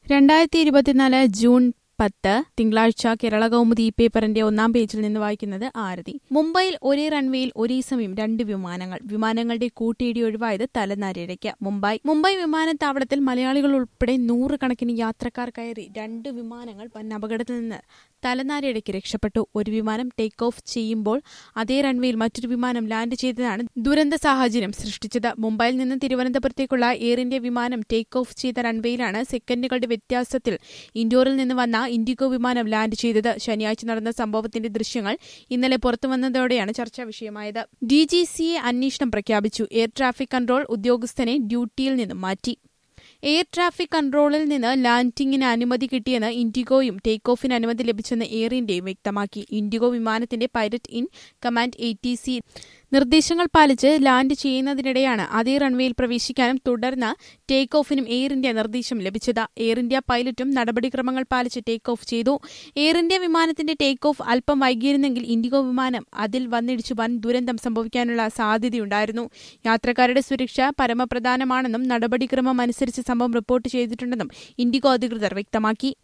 രണ്ടായിരത്തി ഇരുപത്തിനാല് ജൂൺ പത്ത് തിങ്കളാഴ്ച കേരള കൗമുദി പേപ്പറിന്റെ ഒന്നാം പേജിൽ നിന്ന് വായിക്കുന്നത് ആരതി മുംബൈയിൽ ഒരേ റൺവേയിൽ ഒരേ സമയം രണ്ട് വിമാനങ്ങൾ വിമാനങ്ങളുടെ കൂട്ടിയിടി ഒഴിവായത് തലനാരിഴയ്ക്ക് മുംബൈ മുംബൈ വിമാനത്താവളത്തിൽ മലയാളികൾ ഉൾപ്പെടെ നൂറുകണക്കിന് യാത്രക്കാർ കയറി രണ്ട് വിമാനങ്ങൾ വൻ അപകടത്തിൽ നിന്ന് തലനാരിഴയ്ക്ക് രക്ഷപ്പെട്ടു ഒരു വിമാനം ടേക്ക് ഓഫ് ചെയ്യുമ്പോൾ അതേ റൺവേയിൽ മറ്റൊരു വിമാനം ലാൻഡ് ചെയ്തതാണ് ദുരന്ത സാഹചര്യം സൃഷ്ടിച്ചത് മുംബൈയിൽ നിന്ന് തിരുവനന്തപുരത്തേക്കുള്ള എയർ ഇന്ത്യ വിമാനം ടേക്ക് ഓഫ് ചെയ്ത റൺവേയിലാണ് സെക്കൻഡുകളുടെ വ്യത്യാസത്തിൽ ഇൻഡോറിൽ നിന്ന് വന്ന ഇൻഡിഗോ വിമാനം ലാൻഡ് ചെയ്തത് ശനിയാഴ്ച നടന്ന സംഭവത്തിന്റെ ദൃശ്യങ്ങൾ ഇന്നലെ പുറത്തുവന്നതോടെയാണ് ചർച്ചാ വിഷയമായത് ഡി ജി സി എ അന്വേഷണം പ്രഖ്യാപിച്ചു എയർ ട്രാഫിക് കൺട്രോൾ ഉദ്യോഗസ്ഥനെ ഡ്യൂട്ടിയിൽ നിന്ന് മാറ്റി എയർ ട്രാഫിക് കൺട്രോളിൽ നിന്ന് ലാൻഡിംഗിന് അനുമതി കിട്ടിയെന്ന് ഇൻഡിഗോയും ടേക്ക് ഓഫിന് അനുമതി ലഭിച്ചെന്ന് എയർ ഇന്ത്യയും വ്യക്തമാക്കി ഇൻഡിഗോ വിമാനത്തിന്റെ pilot in command A T C നിർദ്ദേശങ്ങൾ പാലിച്ച് ലാൻഡ് ചെയ്യുന്നതിനിടെയാണ് അതേ റൺവേയിൽ പ്രവേശിക്കാനും തുടർന്ന് ടേക്ക് ഓഫിനും എയർ ഇന്ത്യ നിർദ്ദേശം ലഭിച്ചത് എയർ ഇന്ത്യ പൈലറ്റും നടപടിക്രമങ്ങൾ പാലിച്ച് ടേക്ക് ഓഫ് ചെയ്തു എയർ ഇന്ത്യ വിമാനത്തിന്റെ ടേക്ക് ഓഫ് അല്പം വൈകിയിരുന്നെങ്കിൽ ഇൻഡിഗോ വിമാനം അതിൽ വന്നിടിച്ചു വൻ ദുരന്തം സംഭവിക്കാനുള്ള സാധ്യതയുണ്ടായിരുന്നു യാത്രക്കാരുടെ സുരക്ഷ പരമപ്രധാനമാണെന്നും നടപടിക്രമം അനുസരിച്ച് സംഭവം റിപ്പോർട്ട് ചെയ്തിട്ടുണ്ടെന്നും ഇൻഡിഗോ അധികൃതർ വ്യക്തമാക്കി